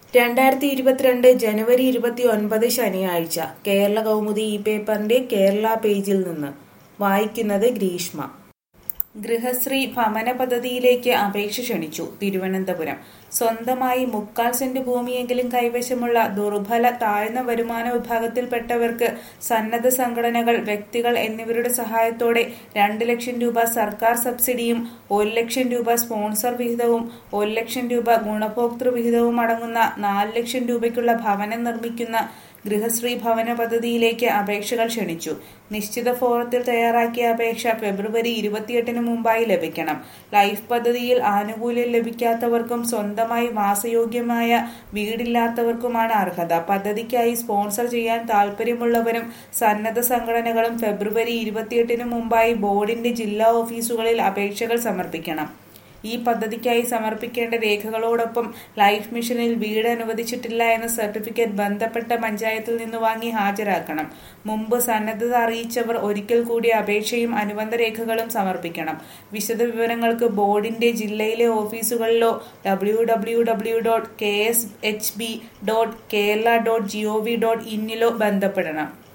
രണ്ടായിരത്തി ഇരുപത്തിരണ്ട് ജനുവരി ഇരുപത്തി ഒൻപത് ശനിയാഴ്ച കേരള കൗമുദി ഈ പേപ്പറിന്റെ കേരള പേജിൽ നിന്ന് വായിക്കുന്നത് ഗ്രീഷ്മ ഗൃഹശ്രീ ഭവന പദ്ധതിയിലേക്ക് അപേക്ഷ ക്ഷണിച്ചു തിരുവനന്തപുരം സ്വന്തമായി മുക്കാൽ സെന്റ് ഭൂമിയെങ്കിലും കൈവശമുള്ള ദുർബല താഴ്ന്ന വരുമാന വിഭാഗത്തിൽപ്പെട്ടവർക്ക് സന്നദ്ധ സംഘടനകൾ വ്യക്തികൾ എന്നിവരുടെ സഹായത്തോടെ രണ്ട് ലക്ഷം രൂപ സർക്കാർ സബ്സിഡിയും ഒരു ലക്ഷം രൂപ സ്പോൺസർ വിഹിതവും ഒരു ലക്ഷം രൂപ ഗുണഭോക്തൃ വിഹിതവും അടങ്ങുന്ന നാല് ലക്ഷം രൂപയ്ക്കുള്ള ഭവനം നിർമ്മിക്കുന്ന ഗൃഹശ്രീ ഭവന പദ്ധതിയിലേക്ക് അപേക്ഷകൾ ക്ഷണിച്ചു നിശ്ചിത ഫോറത്തിൽ തയ്യാറാക്കിയ അപേക്ഷ ഫെബ്രുവരി ഇരുപത്തിയെട്ടിന് മുമ്പായി ലഭിക്കണം ലൈഫ് പദ്ധതിയിൽ ആനുകൂല്യം ലഭിക്കാത്തവർക്കും സ്വന്തമായി വാസയോഗ്യമായ വീടില്ലാത്തവർക്കുമാണ് അർഹത പദ്ധതിക്കായി സ്പോൺസർ ചെയ്യാൻ താൽപ്പര്യമുള്ളവരും സന്നദ്ധ സംഘടനകളും ഫെബ്രുവരി ഇരുപത്തിയെട്ടിന് മുമ്പായി ബോർഡിന്റെ ജില്ലാ ഓഫീസുകളിൽ അപേക്ഷകൾ സമർപ്പിക്കണം ഈ പദ്ധതിക്കായി സമർപ്പിക്കേണ്ട രേഖകളോടൊപ്പം ലൈഫ് മിഷനിൽ വീട് അനുവദിച്ചിട്ടില്ല എന്ന സർട്ടിഫിക്കറ്റ് ബന്ധപ്പെട്ട പഞ്ചായത്തിൽ നിന്ന് വാങ്ങി ഹാജരാക്കണം മുമ്പ് സന്നദ്ധത അറിയിച്ചവർ ഒരിക്കൽ കൂടി അപേക്ഷയും അനുബന്ധ രേഖകളും സമർപ്പിക്കണം വിശദ വിവരങ്ങൾക്ക് ബോർഡിന്റെ ജില്ലയിലെ ഓഫീസുകളിലോ W W W dot K S H B dot Kerala dot G O V dot ഇന്നിലോ ബന്ധപ്പെടണം